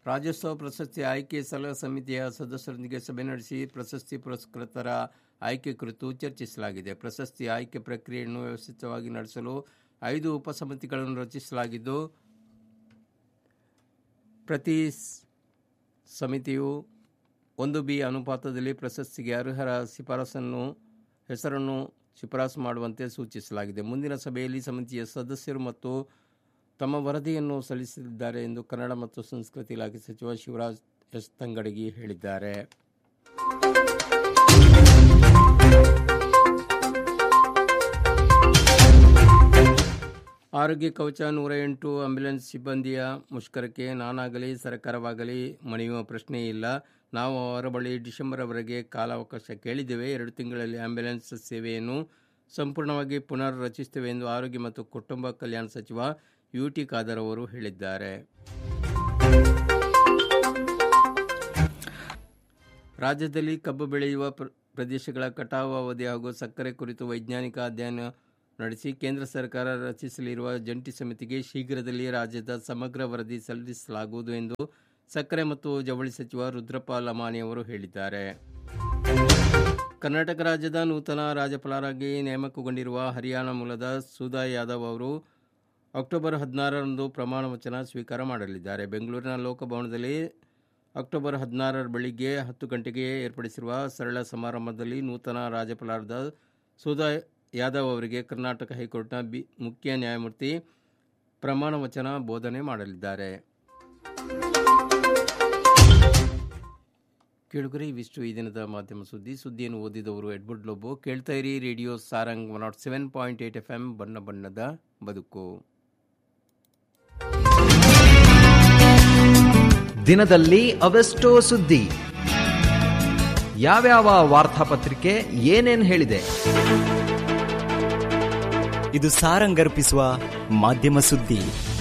ರಾಜ್ಯೋತ್ಸವ ಪ್ರಶಸ್ತಿ ಆಯ್ಕೆ ಸಲಹಾ ಸಮಿತಿಯ ಸದಸ್ಯರೊಂದಿಗೆ ಸಭೆ ನಡೆಸಿ ಪ್ರಶಸ್ತಿ ಪುರಸ್ಕೃತರ ಆಯ್ಕೆ ಕುರಿತು ಚರ್ಚಿಸಲಾಗಿದೆ ಪ್ರಶಸ್ತಿ ಆಯ್ಕೆ ಪ್ರಕ್ರಿಯೆಯನ್ನು ವ್ಯವಸ್ಥಿತವಾಗಿ ನಡೆಸಲು ಐದು ಉಪಸಮಿತಿಗಳನ್ನು ರಚಿಸಲಾಗಿದ್ದು ಪ್ರತಿ ಸಮಿತಿಯು ಒಂದು ಬಿ ಅನುಪಾತದಲ್ಲಿ ಪ್ರಶಸ್ತಿಗೆ ಅರ್ಹರ ಶಿಫಾರಸನ್ನು ಹೆಸರನ್ನು ಶಿಫಾರಸು ಮಾಡುವಂತೆ ಸೂಚಿಸಲಾಗಿದೆ ಮುಂದಿನ ಸಭೆಯಲ್ಲಿ ಸಮಿತಿಯ ಸದಸ್ಯರು ಮತ್ತು ತಮ್ಮ ವರದಿಯನ್ನು ಸಲ್ಲಿಸಲಿದ್ದಾರೆ ಎಂದು ಕನ್ನಡ ಮತ್ತು ಸಂಸ್ಕೃತಿ ಇಲಾಖೆ ಸಚಿವ ಶಿವರಾಜ್ ಎಸ್ ತಂಗಡಗಿ ಹೇಳಿದ್ದಾರೆ ಆರೋಗ್ಯ ಕವಚ ನೂರ ಎಂಟು ಆಂಬ್ಯುಲೆನ್ಸ್ ಸಿಬ್ಬಂದಿಯ ಮುಷ್ಕರಕ್ಕೆ ನಾನಾಗಲಿ ಸರ್ಕಾರವಾಗಲಿ ಮಣಿಯುವ ಪ್ರಶ್ನೆ ಇಲ್ಲ ನಾವು ಅವರ ಬಳಿ ಡಿಸೆಂಬರ್ವರೆಗೆ ಕಾಲಾವಕಾಶ ಕೇಳಿದ್ದೇವೆ ಎರಡು ತಿಂಗಳಲ್ಲಿ ಆಂಬ್ಯುಲೆನ್ಸ್ ಸೇವೆಯನ್ನು ಸಂಪೂರ್ಣವಾಗಿ ಪುನರ್ ರಚಿಸುತ್ತೇವೆ ಎಂದು ಆರೋಗ್ಯ ಮತ್ತು ಕುಟುಂಬ ಕಲ್ಯಾಣ ಸಚಿವ ಯು ಟಿ ಖಾದರ್ ಅವರು ಹೇಳಿದ್ದಾರೆ ರಾಜ್ಯದಲ್ಲಿ ಕಬ್ಬು ಬೆಳೆಯುವ ಪ್ರ- ಪ್ರದೇಶಗಳ ಕಟಾವು ಅವಧಿ ಹಾಗೂ ಸಕ್ಕರೆ ಕುರಿತು ವೈಜ್ಞಾನಿಕ ಅಧ್ಯಯನ ನಡೆಸಿ ಕೇಂದ್ರ ಸರ್ಕಾರ ರಚಿಸಲಿರುವ ಜಂಟಿ ಸಮಿತಿಗೆ ಶೀಘ್ರದಲ್ಲಿ ರಾಜ್ಯದ ಸಮಗ್ರ ವರದಿ ಸಲ್ಲಿಸಲಾಗುವುದು ಎಂದು ಸಕ್ಕರೆ ಮತ್ತು ಜವಳಿ ಸಚಿವ ರುದ್ರಪ್ಪ ಲಮಾಣಿ ಅವರು ಹೇಳಿದ್ದಾರೆ ಕರ್ನಾಟಕ ರಾಜ್ಯದ ನೂತನ ರಾಜ್ಯಪಾಲರಾಗಿ ನೇಮಕಗೊಂಡಿರುವ ಹರಿಯಾಣ ಮೂಲದ ಸುಧಾ ಯಾದವ್ ಅವರು ಅಕ್ಟೋಬರ್ ಹದಿನಾರರಂದು ಪ್ರಮಾಣ ವಚನ ಸ್ವೀಕಾರ ಮಾಡಲಿದ್ದಾರೆ ಬೆಂಗಳೂರಿನ ಲೋಕಭವನದಲ್ಲಿ ಅಕ್ಟೋಬರ್ ಹದಿನಾರರ ಬೆಳಿಗ್ಗೆ ಹತ್ತು ಗಂಟೆಗೆ ಏರ್ಪಡಿಸಿರುವ ಸರಳ ಸಮಾರಂಭದಲ್ಲಿ ನೂತನ ರಾಜ್ಯಪಾಲರಾದ ಸುಧಾ ಯಾದವ್ ಅವರಿಗೆ ಕರ್ನಾಟಕ ಹೈಕೋರ್ಟ್ನ ಬಿ ಮುಖ್ಯ ನ್ಯಾಯಮೂರ್ತಿ ಪ್ರಮಾಣ ವಚನ ಬೋಧನೆ ಮಾಡಲಿದ್ದಾರೆ ಕೇಳುಗರೆ ಇವಿಷ್ಟು ಈ ದಿನದ ಮಾಧ್ಯಮ ಸುದ್ದಿ ಸುದ್ದಿಯನ್ನು ಓದಿದವರು ಎಡ್ವರ್ಡ್ ಲೋಬೋ ಕೇಳ್ತಾ ಇರಿ radio Sarang one naught seven point eight F M ಬಣ್ಣ ಬಣ್ಣದ ಬದುಕು ದಿನದಲ್ಲಿ ಅವೆಷ್ಟೋ ಸುದ್ದಿ ಯಾವ್ಯಾವ ವಾರ್ತಾಪತ್ರಿಕೆ ಏನೇನ್ ಹೇಳಿದೆ ಇದು ಸಾರಂಗರ್ಪಿಸುವ ಮಾಧ್ಯಮ ಸುದ್ದಿ